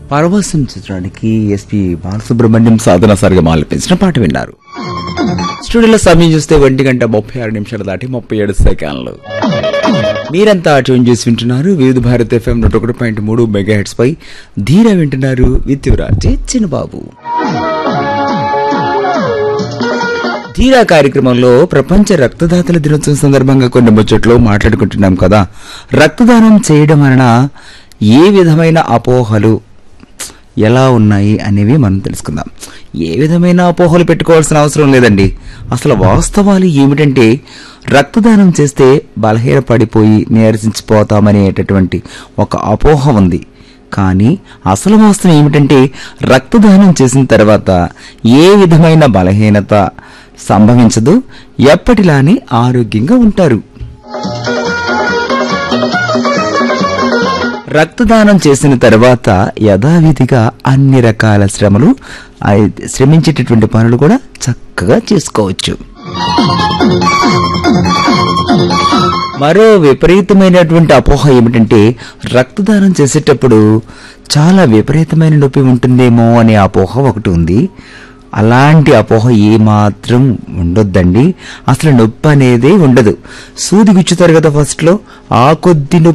పరవశం చిత్రానికి ఎస్పి బాలసుబ్రహ్మణ్యం సాధన సరిగా ఆలపించిన పాట విన్నారు స్టూడియోలో సమయం చూస్తే ఒంటి గంట ముప్పై ఆరు నిమిషాలు దాటి ముప్పై ఏడు సెకండ్లు మీరంతా ట్యూన్ చేసి వింటున్నారు వివిధ భారత్ ఎఫ్ఎం నూట ఒకటి పాయింట్ మూడు మెగా హెడ్స్ పై ధీర వింటున్నారు విత్ యువరాజ్ చిన్నబాబు ధీరా కార్యక్రమంలో ప్రపంచ రక్తదాతల దినోత్సవం సందర్భంగా కొన్ని ముచ్చట్లు మాట్లాడుకుంటున్నాం కదా రక్తదానం చేయడం వలన ఏ విధమైన అపోహలు ఎలా ఉన్నాయి అనేవి మనం తెలుసుకుందాం ఏ విధమైన అపోహలు పెట్టుకోవాల్సిన అవసరం లేదండి అసలు వాస్తవాలు ఏమిటంటే రక్తదానం చేస్తే బలహీనపడిపోయి నీరసించిపోతామనేటటువంటి ఒక అపోహ ఉంది కానీ అసలు వాస్తవం ఏమిటంటే రక్తదానం చేసిన తర్వాత ఏ విధమైన బలహీనత సంభవించదు ఎప్పటిలానే ఆరోగ్యంగా ఉంటారు రక్తదానం చేసిన తర్వాత యథావిధిగా అన్ని రకాల శ్రమలు ఆ శ్రమించేటటువంటి పనులు కూడా చక్కగా చేసుకోవచ్చు మరో విపరీతమైనటువంటి అపోహ ఏమిటంటే రక్తదానం చేసేటప్పుడు చాలా విపరీతమైన నొప్పి ఉంటుందేమో అనే అపోహ ఒకటి ఉంది అలాంటి అపోహ ఏమాత్రం ఉండొద్దండి అసలు నొప్పి అనేది ఉండదు సూది గుచ్చుతారు కదా ఫస్ట్లో ఆ కొద్ది నొప్పి